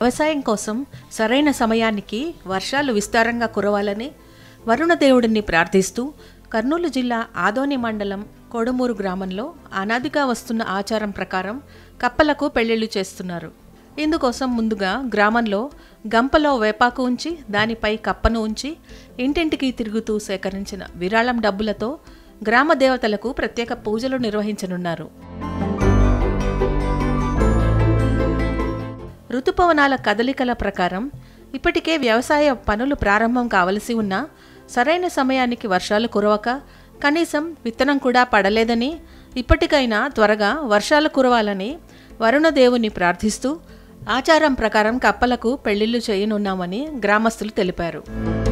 వ్యవసాయం కోసం సరైన సమయానికి వర్షాలు విస్తారంగా కురవాలని వరుణదేవుడిని ప్రార్థిస్తూ కర్నూలు జిల్లా ఆదోని మండలం కొడుమూరు గ్రామంలో అనాదిగా వస్తున్న ఆచారం ప్రకారం కప్పలకు పెళ్లిళ్ళు చేస్తున్నారు ఇందుకోసం ముందుగా గ్రామంలో గంపలో వేపాకు ఉంచి దానిపై కప్పను ఉంచి ఇంటింటికి తిరుగుతూ సేకరించిన విరాళం డబ్బులతో గ్రామ దేవతలకు ప్రత్యేక పూజలు నిర్వహించనున్నారు ఋతుపవనాల కదలికల ప్రకారం ఇప్పటికే వ్యవసాయ పనులు ప్రారంభం కావలసి ఉన్నా సరైన సమయానికి వర్షాలు కురవక కనీసం విత్తనం కూడా పడలేదని ఇప్పటికైనా త్వరగా వర్షాలు కురవాలని వరుణదేవుని ప్రార్థిస్తూ ఆచారం ప్రకారం కప్పలకు పెళ్లిళ్లు చేయనున్నామని గ్రామస్తులు తెలిపారు